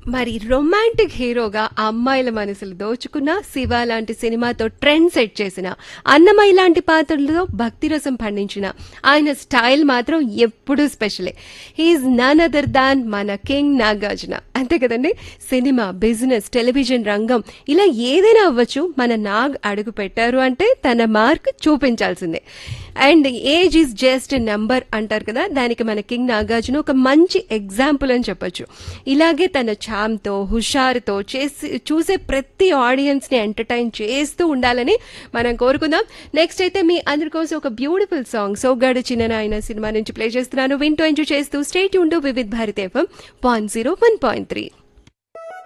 మరి రొమాంటిక్ హీరోగా అమ్మాయిల మనసులు దోచుకున్న శివ లాంటి సినిమాతో ట్రెండ్ సెట్ చేసిన అన్నమయ్య లాంటి పాత్రలతో భక్తి రసం పండించిన ఆయన స్టైల్ మాత్రం ఎప్పుడూ స్పెషలే హీఈస్ నన్ అదర్ దాన్ మన కింగ్ నాగార్జున అంతే కదండి సినిమా బిజినెస్ టెలివిజన్ రంగం ఇలా ఏదైనా అవ్వచ్చు మన నాగ్ అడుగు పెట్టారు అంటే తన మార్క్ చూపించాల్సిందే and age is just number అంటారు కదా దానికి మన కింగ్ నాగార్జున ఒక మంచి ఎగ్జాంపుల్ అని చెప్పొచ్చు ఇలాగే తన ఛామ్తో హుషారుతో చేసి చూసే ప్రతి ఆడియన్స్ ని ఎంటర్టైన్ చేస్తూ ఉండాలని మనం కోరుకుందాం నెక్స్ట్ అయితే మీ అందరి కోసం ఒక బ్యూటిఫుల్ సాంగ్ సోగ్గాడు చిన్న నాయన సినిమా నుంచి ప్లే చేస్తున్నాను వింటూ ఎంజాయ్ చేస్తూ స్టేట్ ఉండు Vividh Bharat FM point zero one point three